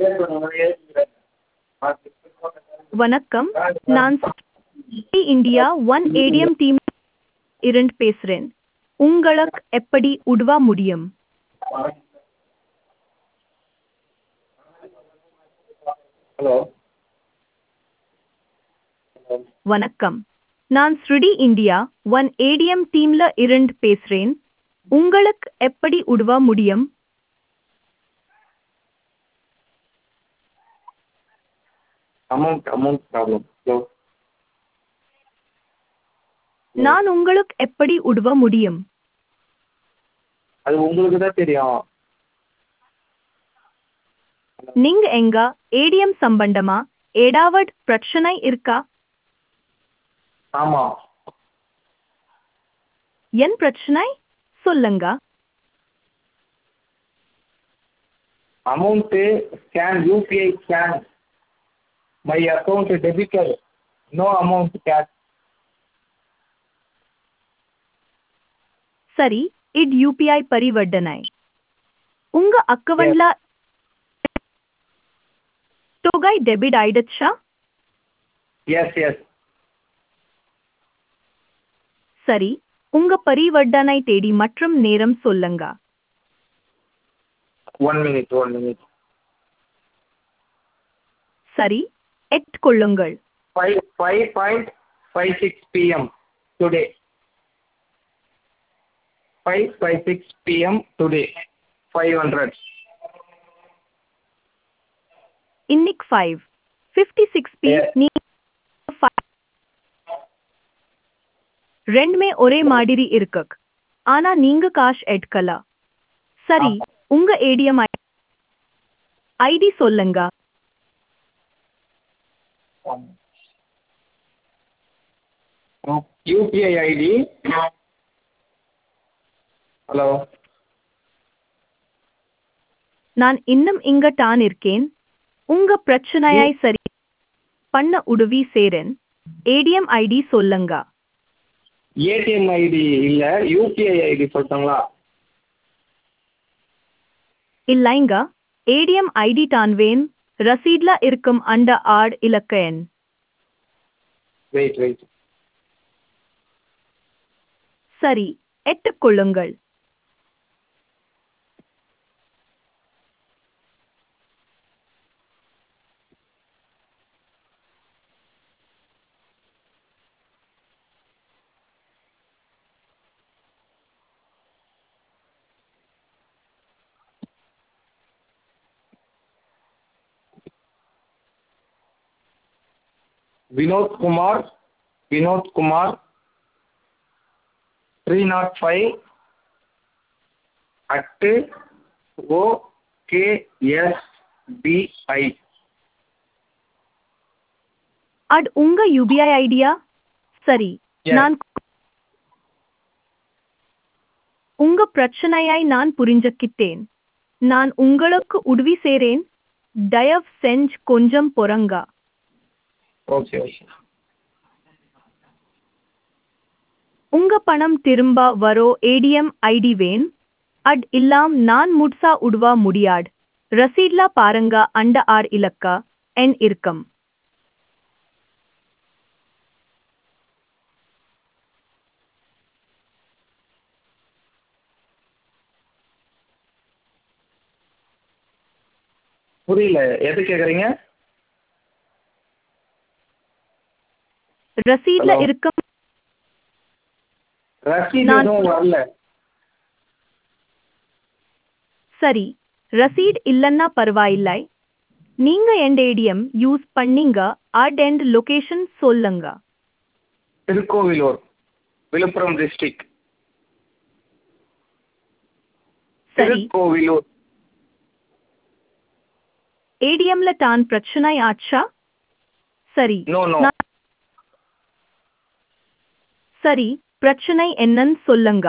வணக்கம் நான் Shri India one ATM team இருந்து பேசுறேன் உங்களுக்கு எப்படி உதவ முடியும் ஹலோ வணக்கம் நான் ஸ்ருடி இந்தியா ஒன் ஏடிஎம் டீம்ல இருந்து பேசுறேன் உங்களுக்கு எப்படி உதவ முடியும் அமௌண்ட் அமௌண்ட் ப்ராப்ளம் ஹலோ நான் உங்களுக்கு எப்படி உதவ முடியும் அது உங்களுக்கு தான் தெரியும் நீங்க எங்க ஏடிஎம் சம்பந்தமா ஏதாவது பிரச்சனை இருக்கா ஆமாம் என் பிரச்சனை சொல்லுங்க amount scan UPI scan my account debited no amount cash சரி இது யூபிஐ பரிவர்த்தனை உங்க அக்கவுண்ட்ல தொகை டெபிட் ஆயிடுச்சா எஸ் எஸ் சரி உங்க பரிவர்த்தனை தேதி மற்றும் நேரம் சொல்லுங்க ஒன் மினிட் ஒன் மினிட் சரி எட்கொள்ளுங்கள் five five point five six PM today five five six PM today five hundred இன்னைக்கு five fifty six P Yeah. நீ five. ரெண்டுமே ஒரே மாதிரி இருக்கு ஆனா நீங்க காஷ் எடுக்கல சரி உங்க ஏடிஎம் ஐடி சொல்லுங்க யூபிஐ ஐடி ஹலோ நான் இன்னும் இங்க தான் இருக்கேன் உங்க பிரச்சனையை சரி பண்ண உதவி சேரன் ஏடிஎம் ஐடி சொல்லுங்க ஏடிஎம் ஐடி இல்லை யூபிஐ ஐடி சொல்லிட்டாங்களா இல்லைங்க ஏடிஎம் ஐடி தான் வேன் ரசீட்ல இருக்கும் அந்த ஆட் இலக்க எண் வெயிட் வெயிட் சரி எட்டுக்கொள்ளுங்கள் Vinod Kumar Vinod Kumar three naught five அட்டு ஓகேஎஸ்பிஐ அட் உங்க யூபிஐ ஐடியா சரி Yes. நான் உங்க பிரச்சனையை நான் புரிஞ்சுக்கிட்டேன் நான் உங்களுக்கு உதவி சேரேன் தயவு செஞ்சு கொஞ்சம் பொறங்க ஓகே ஓகே உங்க பணம் திரும்ப வரோ ஏடிஎம் ஐடி வேன் அட் இல்லாம் நான் முட்சா உடுவா முடியாட் ரசீட்ல பாருங்க அண்ட ஆர் இலக்க என் இருக்கும் புரியல எது கேட்குறீங்க ரசீட்ல Hello. இருக்கும் ரசீது நான்- எதுவும் வரல சரி ரசீட் இல்லன்னா பரவாயில்லை நீங்க எண்ட் ஏடிஎம் யூஸ் பண்ணீங்க அட் எண்ட் லொகேஷன் சொல்லுங்க திருக்கோவிலூர் விழுப்புரம் டிஸ்ட்ரிக்ட் சரி திருக்கோவிலூர் ஏடிஎம்ல தான் பிரச்சனை ஆச்சா சரி நோ நோ நான்- சரி பிரச்சனை என்னன்னு சொல்லுங்க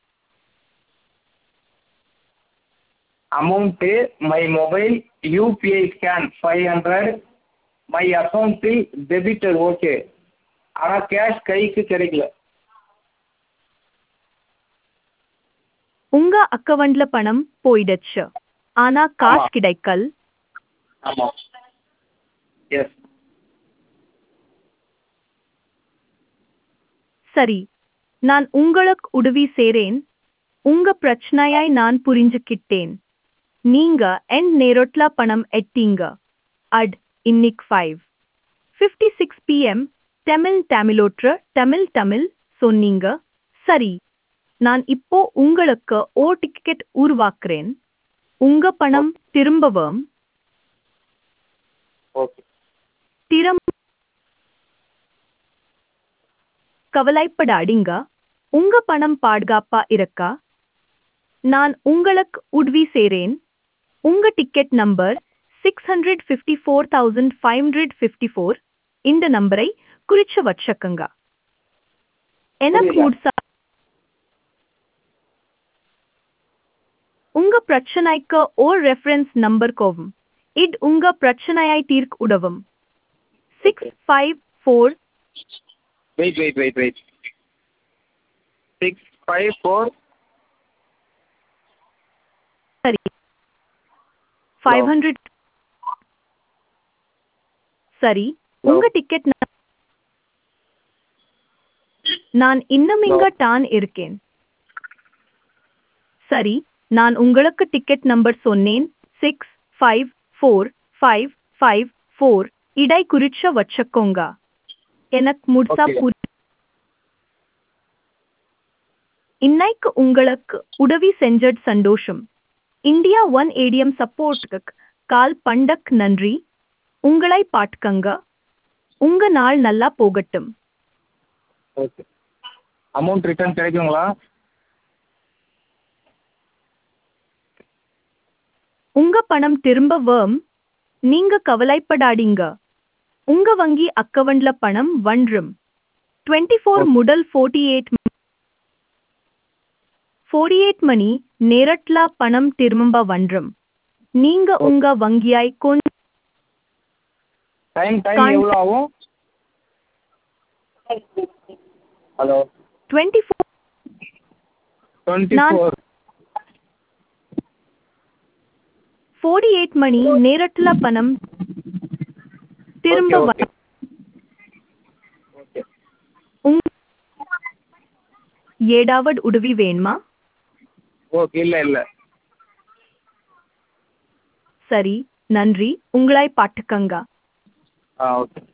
amount my mobile UPI scan five hundred my அக்கௌண்ட்டில் டெபிட்டட் ஓகே ஆனால் கேஷ் கைக்கு கிடைக்கல உங்க அக்கவுண்ட்ல பணம் போயிடுச்சு ஆனா காசு கிடைக்கல் ஆமாம் எஸ் சரி நான் உங்களுக்கு உதவி செய்றேன் உங்க பிரச்சனையை நான் புரிஞ்சுக்கிட்டேன் நீங்க என் நேரட்ல பணம் எட்டீங்க அட் இன்னிக் five fifty six PM Tamil தமிழோற்ற தமிழ் தமிழ் சொன்னீங்க சரி நான் இப்போ உங்களுக்கு ஓ டிக்கெட் உருவாக்குறேன் உங்க பணம் திரும்பவும் ஓகே திறம் கவலைப்படாதீங்க உங்க பணம் பாதுகாப்பா இருக்கா நான் உங்களுக்கு உதவி செய்றேன் உங்க ticket number six hundred fifty four thousand five hundred fifty four இந்த நம்பரை குறிச்சு வச்சுக்கங்க எனக்கு புரியல. முடிசா உங்க பிரச்சனைக்கு ஓர் ரெஃபரன்ஸ் நம்பர் கோவும் இட் உங்க பிரச்சனையை தீர்க்க உதவும் six five four wait wait wait wait six five four சரி ஃபைவ் ஹண்ட்ரட் சரி உங்க டிக்கெட் ந- நான் இன்னும் இங்க டான் இருக்கேன் சரி நான் உங்களுக்கு டிக்கெட் நம்பர் சொன்னேன் six five four five five four இடை குறிச்ச வச்சுக்கோங்க எனக்கு முழுசா Okay. புரி இன்னைக்கு உங்களுக்கு உதவி செஞ்சது சந்தோஷம் இந்தியா ஒன் ஏடிஎம் சப்போர்ட்டுக்கு கால் பண்டக் நன்றி உங்களை பாட்கங்க உங்க நாள் நல்லா போகட்டும் ஓகே அமௌண்ட் ரிட்டர்ன் கிடைக்குங்களா உங்க பணம் திரும்ப வரும் நீங்க கவலைப்படாதீங்க உங்க வங்கி அக்கவுண்ட்ல பணம் வன்றும் டுவெண்ட்டி ஃபோர் Okay. முதல் ஃபோர்ட்டி எயிட் ஃபோர்ட்டி எயிட் மணி நேரட்ல பணம் திரும்ப வன்றும் நீங்க Okay. உங்க வங்கியாய் கொஞ்சம் டைம் டைம் Con- எவ்வளோ ஆகும் ஹலோ டுவெண்ட்டி ஃபோர் டுவெண்ட்டி நான்- ஃபோர் ஃபோர்ட்டி எயிட் மணி நேரட்ல பணம் திரும்ப ஓகே வ- ஓகே உங் ஏதாவது உதவி வேணுமா ஓகே இல்லை இல்லை சரி நன்றி உங்களை பாட்டுக்கங்க ஆ ஓகே